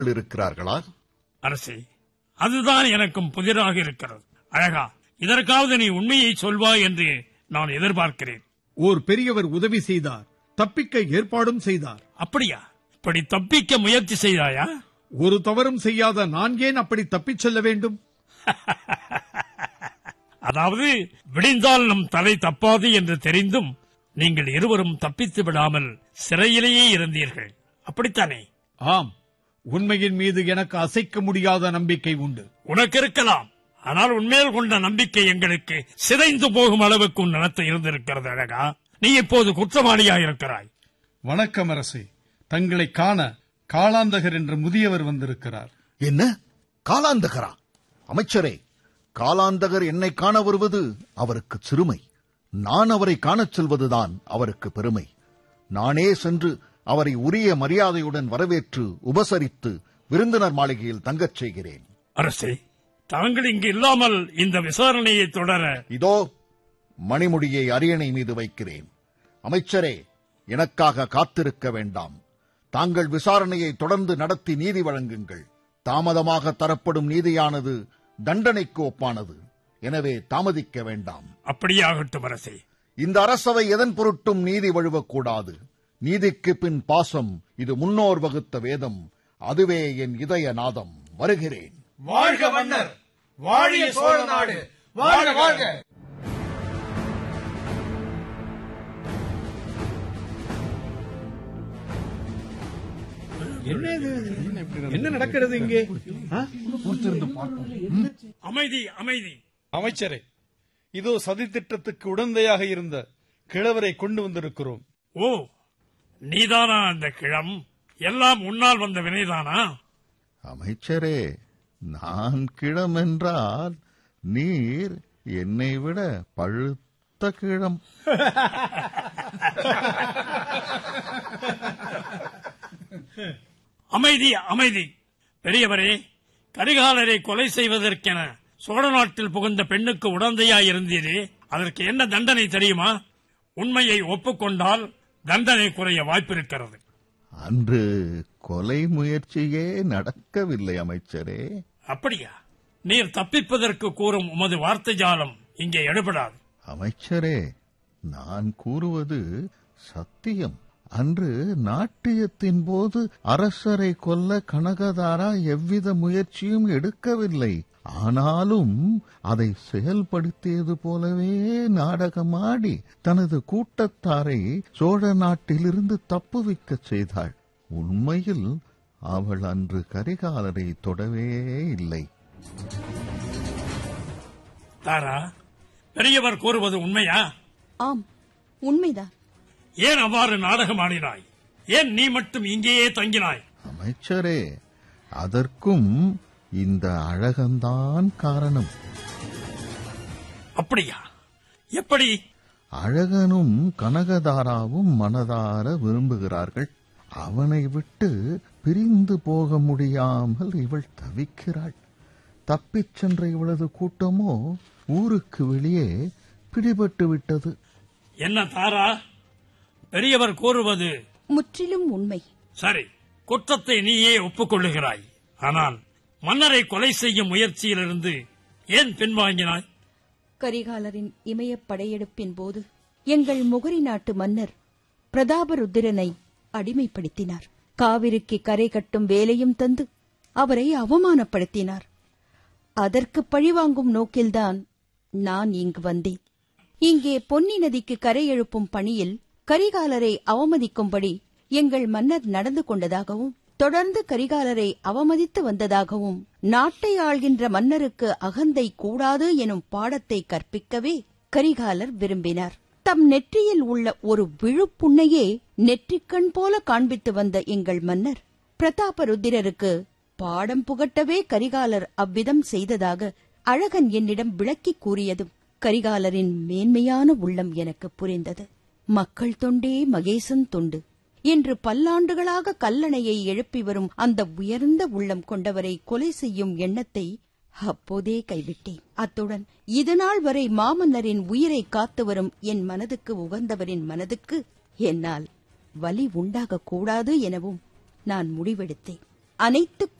இருக்கிறார்களா அரசே அதுதான் எனக்கும் புதிராக இருக்கிறது அழகா இதற்காவது நீ உண்மையை சொல்வாய் என்று நான் எதிர்பார்க்கிறேன் ஓர் பெரியவர் உதவி செய்தார் தப்பிக்க ஏற்பாடும் செய்தார் அப்படியா இப்படி தப்பிக்க முயற்சி செய்தாயா ஒரு தவறும் செய்யாத நான் ஏன் அப்படி தப்பிச் செல்ல வேண்டும் அதாவது விடிந்தால் நம் தலை தப்பாது என்று தெரிந்தும் நீங்கள் இருவரும் தப்பித்து விடாமல் சிறையிலேயே இருந்தீர்கள் அப்படித்தானே ஆம் உண்மையின் மீது எனக்கு அசைக்க முடியாத நம்பிக்கை உண்டு உனக்கு இருக்கலாம் ஆனால் உண்மையில் கொண்ட நம்பிக்கை எங்களுக்கு சிதைந்து போகும் அளவுக்கு உன் நடத்த இருந்திருக்கிறது அழகா நீ இப்போது குற்றவாளியாயிருக்கிறாய் வணக்கம் அரசே தங்களை காண காளாந்தகர் என்ற முதியவர் வந்திருக்கிறார் என்ன காலாந்தகரா அமைச்சரே காலாந்தகர் என்னை காண வருவது அவருக்கு சிறுமை நான் அவரை காணச் செல்வதுதான் அவருக்கு பெருமை நானே சென்று அவரை உரிய மரியாதையுடன் வரவேற்று உபசரித்து விருந்தினர் மாளிகையில் தங்கச் செய்கிறேன் அரசே தாங்கள் இங்கு இல்லாமல் இந்த விசாரணையை தொடர இதோ மணிமுடியை அரியணை மீது வைக்கிறேன் அமைச்சரே எனக்காக காத்திருக்க வேண்டாம் தாங்கள் விசாரணையை தொடர்ந்து நடத்தி நீதி வழங்குங்கள் தாமதமாக தரப்படும் நீதியானது தண்டனைக்கு ஒப்பானது எனவே தாமதிக்க வேண்டாம் அப்படியாகட்டும் அரசே இந்த அரசவை எதன் பொருட்டும் நீதி வழுவக்கூடாது நீதிக்கு பின் பாசம் இது முன்னோர் வகுத்த வேதம் அதுவே என் இதய நாதம் வருகிறேன் வாழ்க மன்னர் வாழிய சோழ நாடு வாழ்க வாழ்க என்ன இது? என்ன நடக்கிறது இங்கே ஆ? அமைதி அமைதி அமைச்சரே இதோ சதித்திட்டத்துக்கு உடந்தையாக இருந்த கிழவரை கொண்டு வந்திருக்கிறோம் ஓ நீதானா அந்த கிழம் எல்லாம் உன்னால் வந்த வினைதானா அமைச்சரே நான் கிழமென்றால் நீர் என்னை விட பழுத்த கிழம் அமைதி அமைதி பெரியவரே கரிகாலரை கொலை செய்வதற்கென சோழ நாட்டில் புகுந்த பெண்ணுக்கு உடந்தையாய் இருந்தீரே அதற்கு என்ன தண்டனை தெரியுமா உண்மையை ஒப்புக்கொண்டால் தண்டனை குறைய வாய்ப்பிருக்கிறது அன்று கொலை முயற்சியே நடக்கவில்லை அமைச்சரே அப்படியா நீர் தப்பிப்பதற்கு கூறும் உமது வார்த்தை ஜாலம் இங்கே எடுபடாது அமைச்சரே நான் கூறுவது சத்தியம் அன்று நாட்டியத்தின் போது அரசரை கொல்ல கனகதாரா எவ்வித முயற்சியும் எடுக்கவில்லை ஆனாலும் அதை செயல்படுத்தியது போலவே நாடகமாடி தனது கூட்டத்தாரை சோழ நாட்டிலிருந்து தப்புவிக்கச் செய்தாள் உண்மையில் அவள் அன்று கரிகாலரை தொடவே இல்லை தாரா பெரியவர் கூறுவது உண்மையா ஆம் உண்மைதான் ஏன் அவ்வாறு நாடகம் ஆடினாய் ஏன் நீ மட்டும் இங்கேயே தங்கினாய் அமைச்சரே அதற்கும் இந்த அழகந்தான் காரணம் அப்படியா எப்படி அழகனும் கனகதாராவும் மனதார விரும்புகிறார்கள் அவனை விட்டு பிரிந்து போக முடியாமல் இவள் தவிக்கிறாள் தப்பிச் சென்ற இவளது கூட்டமோ ஊருக்கு வெளியே பிடிபட்டு விட்டது என்ன தாரா பெரியவர் கூறுவது முற்றிலும் உண்மை சரி குற்றத்தை நீயே ஒப்புக்கொள்ளுகிறாய் ஆனால் மன்னரை கொலை செய்யும் முயற்சியிலிருந்து ஏன் பின்வாங்கினாய் கரிகாலரின் இமயப் படையெடுப்பின் போது எங்கள் முகரி நாட்டு மன்னர் பிரதாபருத்திரனை அடிமைப்படுத்தினார் காவிரிக்கு கரை கட்டும் வேலையும் தந்து அவரை அவமானப்படுத்தினார் அதற்கு பழிவாங்கும் நோக்கில்தான் நான் இங்கு வந்தேன் இங்கே பொன்னி நதிக்கு கரை எழுப்பும் பணியில் கரிகாலரை அவமதிக்கும்படி எங்கள் மன்னர் நடந்து கொண்டதாகவும் தொடர்ந்து கரிகாலரை அவமதித்து வந்ததாகவும் நாட்டை ஆள்கின்ற மன்னருக்கு அகந்தை கூடாது எனும் பாடத்தை கற்பிக்கவே கரிகாலர் விரும்பினார் தம் நெற்றியில் உள்ள ஒரு விழுப்புண்ணையே நெற்றிக்கண் போல காண்பித்து வந்த எங்கள் மன்னர் பிரதாபருத்திரருக்கு பாடம் புகட்டவே கரிகாலர் அவ்விதம் செய்ததாக அழகன் என்னிடம் விளக்கிக் கூறியதும் கரிகாலரின் மேன்மையான உள்ளம் எனக்கு புரிந்தது மக்கள் தொண்டே மகேசன் தொண்டு என்று பல்லாண்டுகளாக கல்லணையை எழுப்பி வரும் அந்த உயர்ந்த உள்ளம் கொண்டவரை கொலை செய்யும் எண்ணத்தை அப்போதே கைவிட்டேன் அத்துடன் இதுநாள் வரை மாமன்னரின் உயிரை காத்து வரும் என் மனதுக்கு உகந்தவரின் மனதுக்கு என்னால் வலி உண்டாகக் கூடாது எனவும் நான் முடிவெடுத்தேன் அனைத்து